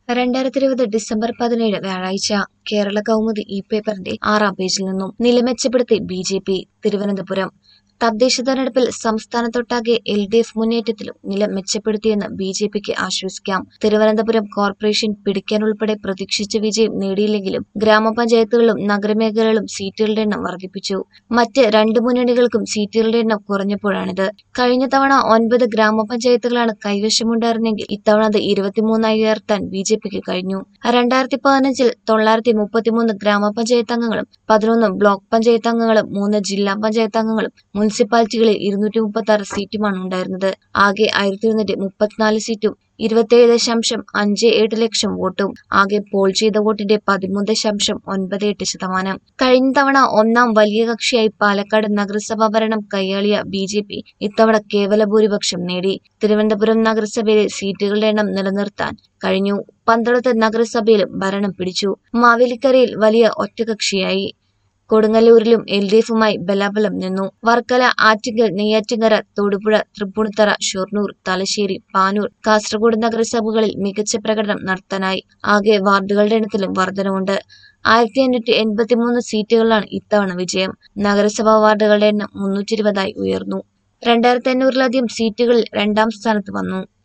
രണ്ടായിരത്തി ഇരുപത് ഡിസംബർ പതിനേഴ് വ്യാഴാഴ്ച കേരള കൗമുദി ഈ പേപ്പറിന്റെ ആറാം പേജിൽ നിന്നും നില മെച്ചപ്പെടുത്തി ബി ജെ പി തിരുവനന്തപുരം തദ്ദേശ തെരഞ്ഞെടുപ്പിൽ സംസ്ഥാനത്തൊട്ടാകെ എൽ ഡി എഫ് മുന്നേറ്റത്തിലും നില മെച്ചപ്പെടുത്തിയെന്ന് ബി ജെ പിക്ക് ആശ്വസിക്കാം തിരുവനന്തപുരം കോർപ്പറേഷൻ പിടിക്കാനുൾപ്പെടെ പ്രതീക്ഷിച്ച വിജയം നേടിയില്ലെങ്കിലും ഗ്രാമപഞ്ചായത്തുകളിലും നഗരമേഖലകളിലും സീറ്റുകളുടെ എണ്ണം വർദ്ധിപ്പിച്ചു മറ്റ് രണ്ട് മുന്നണികൾക്കും സീറ്റുകളുടെ എണ്ണം കുറഞ്ഞപ്പോഴാണിത് കഴിഞ്ഞ തവണ ഒൻപത് ഗ്രാമപഞ്ചായത്തുകളാണ് കൈവശമുണ്ടായിരുന്നെങ്കിൽ ഇത്തവണ അത് ഇരുപത്തിമൂന്നായി ഉയർത്താൻ ബി ജെ പിക്ക് കഴിഞ്ഞു രണ്ടായിരത്തി പതിനഞ്ചിൽ തൊള്ളായിരത്തി മുപ്പത്തിമൂന്ന് ഗ്രാമപഞ്ചായത്ത് അംഗങ്ങളും പതിനൊന്ന് ബ്ലോക്ക് പഞ്ചായത്ത് അംഗങ്ങളും മൂന്ന് ജില്ലാ പഞ്ചായത്ത് അംഗങ്ങളും മുനിസിപ്പാലിറ്റികളിൽ ഇരുന്നൂറ്റി മുപ്പത്തി ആറ് സീറ്റുമാണ് ഉണ്ടായിരുന്നത് ആകെ ആയിരത്തി ഇരുന്നൂറ്റി മുപ്പത്തിനാല് സീറ്റും ഇരുപത്തിയേഴ് ദശാംശം അഞ്ച് എട്ട് ലക്ഷം വോട്ടും ആകെ പോൾ ചെയ്ത വോട്ടിന്റെ പതിമൂന്ന് ദശാംശം ഒൻപത് എട്ട് ശതമാനം കഴിഞ്ഞ തവണ ഒന്നാം വലിയ കക്ഷിയായി പാലക്കാട് നഗരസഭാ ഭരണം കൈയാളിയ ബി ജെ പി ഇത്തവണ കേവല ഭൂരിപക്ഷം നേടി തിരുവനന്തപുരം നഗരസഭയിലെ സീറ്റുകളുടെ എണ്ണം നിലനിർത്താൻ കഴിഞ്ഞു പന്തളത്ത് നഗരസഭയിലും ഭരണം പിടിച്ചു മാവേലിക്കരയിൽ വലിയ ഒറ്റകക്ഷിയായി കൊടുങ്ങല്ലൂരിലും എൽ ഡി എഫുമായി ബലാബലം നിന്നു വർക്കല ആറ്റിങ്ങൽ നെയ്യാറ്റിങ്കര തൊടുപുഴ തൃപ്പൂണിത്തറ ഷൊർണൂർ തലശ്ശേരി പാനൂർ കാസർഗോഡ് നഗരസഭകളിൽ മികച്ച പ്രകടനം നടത്താനായി ആകെ വാർഡുകളുടെ എണ്ണത്തിലും വർധനവുണ്ട് ആയിരത്തി അഞ്ഞൂറ്റി എൺപത്തിമൂന്ന് സീറ്റുകളിലാണ് ഇത്തവണ വിജയം നഗരസഭാ വാർഡുകളുടെ എണ്ണം മുന്നൂറ്റി ഇരുപതായി ഉയർന്നു രണ്ടായിരത്തി അഞ്ഞൂറിലധികം സീറ്റുകളിൽ രണ്ടാം സ്ഥാനത്ത് വന്നു